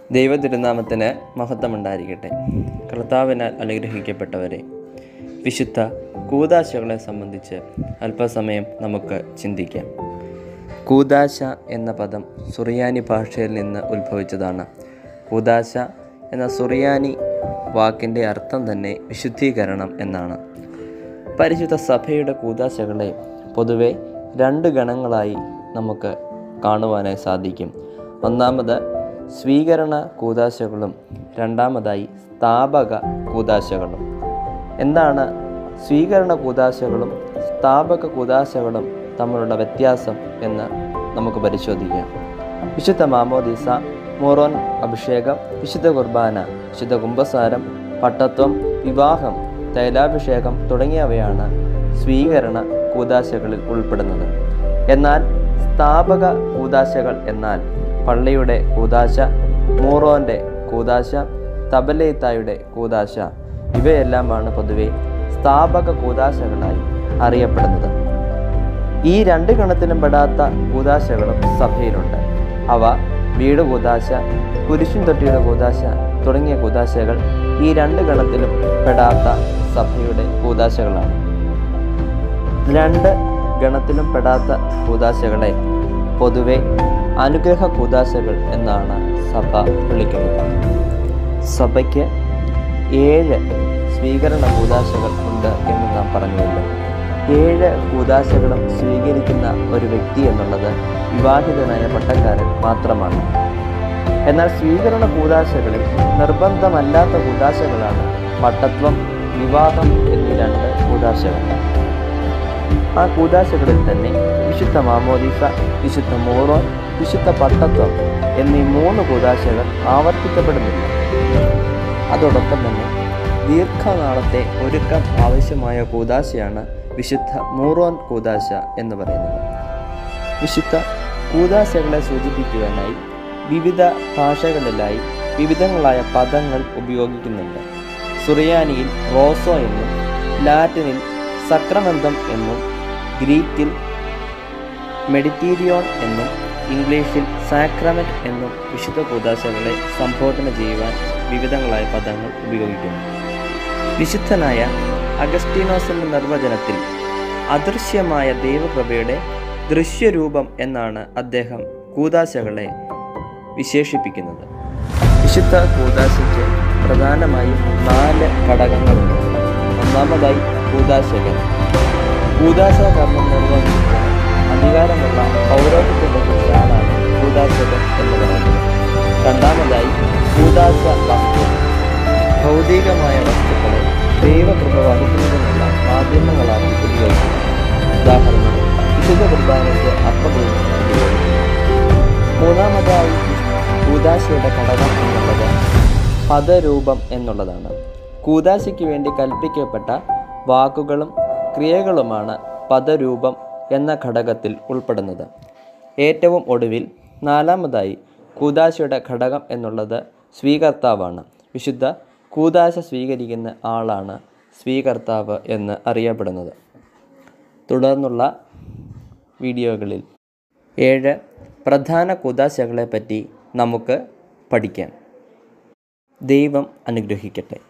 ദൈവ തിരുനാമത്തിന് മഹത്വമുണ്ടായിരിക്കട്ടെ കർത്താവിനാൽ അനുഗ്രഹിക്കപ്പെട്ടവരെ വിശുദ്ധ കൂതാശകളെ സംബന്ധിച്ച് അല്പസമയം നമുക്ക് ചിന്തിക്കാം കൂതാശ എന്ന പദം സുറിയാനി ഭാഷയിൽ നിന്ന് ഉത്ഭവിച്ചതാണ് കൂതാശ എന്ന സുറിയാനി വാക്കിൻ്റെ അർത്ഥം തന്നെ വിശുദ്ധീകരണം എന്നാണ് പരിശുദ്ധ സഭയുടെ കൂതാശകളെ പൊതുവെ രണ്ട് ഗണങ്ങളായി നമുക്ക് കാണുവാനായി സാധിക്കും ഒന്നാമത് സ്വീകരണ കൂതാശകളും രണ്ടാമതായി സ്ഥാപക കൂതാശകളും എന്താണ് സ്വീകരണ കൂതാശകളും സ്ഥാപക കൂതാശകളും തമ്മിലുള്ള വ്യത്യാസം എന്ന് നമുക്ക് പരിശോധിക്കാം വിശുദ്ധ മാമോദീസ മോറോൻ അഭിഷേകം വിശുദ്ധ കുർബാന വിശുദ്ധ കുംഭസാരം പട്ടത്വം വിവാഹം തൈലാഭിഷേകം തുടങ്ങിയവയാണ് സ്വീകരണ കൂതാശകളിൽ ഉൾപ്പെടുന്നത് എന്നാൽ സ്ഥാപക കൂതാശകൾ എന്നാൽ പള്ളിയുടെ കൂതാശ മൂറോൻ്റെ കൂതാശ തബലേത്തായുടെ കൂതാശ ഇവയെല്ലാമാണ് പൊതുവെ സ്ഥാപക കൂതാശകളായി അറിയപ്പെടുന്നത് ഈ രണ്ട് ഗണത്തിലും പെടാത്ത കൂതാശകളും സഭയിലുണ്ട് അവ വീട് കൂതാശ കുരിശും തൊട്ടിയുടെ കൂതാശ തുടങ്ങിയ കൂതാശകൾ ഈ രണ്ട് ഗണത്തിലും പെടാത്ത സഭയുടെ കൂതാശകളാണ് രണ്ട് ഗണത്തിലും പെടാത്ത കൂതാശകളെ പൊതുവെ അനുഗ്രഹ കൂതാശകൾ എന്നാണ് സഭ വിളിക്കുന്നത് സഭയ്ക്ക് ഏഴ് സ്വീകരണ കൂതാശകൾ ഉണ്ട് എന്ന് നാം പറഞ്ഞുവല്ലോ ഏഴ് കൂതാശകളും സ്വീകരിക്കുന്ന ഒരു വ്യക്തി എന്നുള്ളത് വിവാഹിതനായ പട്ടക്കാരൻ മാത്രമാണ് എന്നാൽ സ്വീകരണ കൂതാശകളിൽ നിർബന്ധമല്ലാത്ത കൂതാശകളാണ് പട്ടത്വം വിവാഹം എന്നീ രണ്ട് കൂതാശകൾ ആ കൂതാശകളിൽ തന്നെ വിശുദ്ധ മാമോദീസ വിശുദ്ധ മോറോൻ വിശുദ്ധ പട്ടത്വം എന്നീ മൂന്ന് കൂതാശകൾ ആവർത്തിക്കപ്പെടുന്നില്ല അതോടൊപ്പം തന്നെ ദീർഘനാളത്തെ ഒരുക്കം ആവശ്യമായ കൂതാശയാണ് വിശുദ്ധ മൂറോൻ കൂതാശ എന്ന് പറയുന്നത് വിശുദ്ധ കൂതാശകളെ സൂചിപ്പിക്കുവാനായി വിവിധ ഭാഷകളിലായി വിവിധങ്ങളായ പദങ്ങൾ ഉപയോഗിക്കുന്നുണ്ട് സുറിയാനിയിൽ റോസോ എന്നും ലാറ്റിനിൽ സക്രമന്തം എന്നും ഗ്രീക്കിൽ മെഡിറ്റീരിയോൺ എന്നും ഇംഗ്ലീഷിൽ സാക്രമെന്റ് എന്നും വിശുദ്ധ കൂതാശകളെ സംബോധന ചെയ്യുവാൻ വിവിധങ്ങളായ പദങ്ങൾ ഉപയോഗിക്കുന്നു വിശുദ്ധനായ അഗസ്റ്റീനോസിന്റെ നിർവചനത്തിൽ അദൃശ്യമായ ദൈവകൃപയുടെ ദൃശ്യരൂപം എന്നാണ് അദ്ദേഹം കൂതാശകളെ വിശേഷിപ്പിക്കുന്നത് വിശുദ്ധ കൂതാശയ്ക്ക് പ്രധാനമായും നാല് ഘടകങ്ങളുണ്ട് ഒന്നാമതായി കൂതാശകൻ കൂതാശ കർമ്മം നിർവഹിക്കുന്ന അധികാരമുള്ള പൗരോഹിത്യത്തിന്റെ ആളാണ് കൂതാശകൻ എന്ന് പറയുന്നത് രണ്ടാമതായി കൂതാശ വസ്തു ഭൗതികമായ വസ്തുക്കളെ ദൈവകൃപ വഹിക്കുന്നതിനുള്ള മാധ്യമങ്ങളാക്കി ഉപയോഗിക്കുന്നു ഉദാഹരണം വിശുദ്ധ കുർബാനയ്ക്ക് അപ്പദൈവം ഉപയോഗിക്കുന്നു മൂന്നാമതായി കൂതാശയുടെ ഘടകം എന്നുള്ളത് പദരൂപം എന്നുള്ളതാണ് കൂതാശയ്ക്ക് വേണ്ടി കൽപ്പിക്കപ്പെട്ട വാക്കുകളും ക്രിയകളുമാണ് പദരൂപം എന്ന ഘടകത്തിൽ ഉൾപ്പെടുന്നത് ഏറ്റവും ഒടുവിൽ നാലാമതായി കൂതാശയുടെ ഘടകം എന്നുള്ളത് സ്വീകർത്താവാണ് വിശുദ്ധ കൂതാശ സ്വീകരിക്കുന്ന ആളാണ് സ്വീകർത്താവ് എന്ന് അറിയപ്പെടുന്നത് തുടർന്നുള്ള വീഡിയോകളിൽ ഏഴ് പ്രധാന കൂതാശകളെപ്പറ്റി നമുക്ക് പഠിക്കാം ദൈവം അനുഗ്രഹിക്കട്ടെ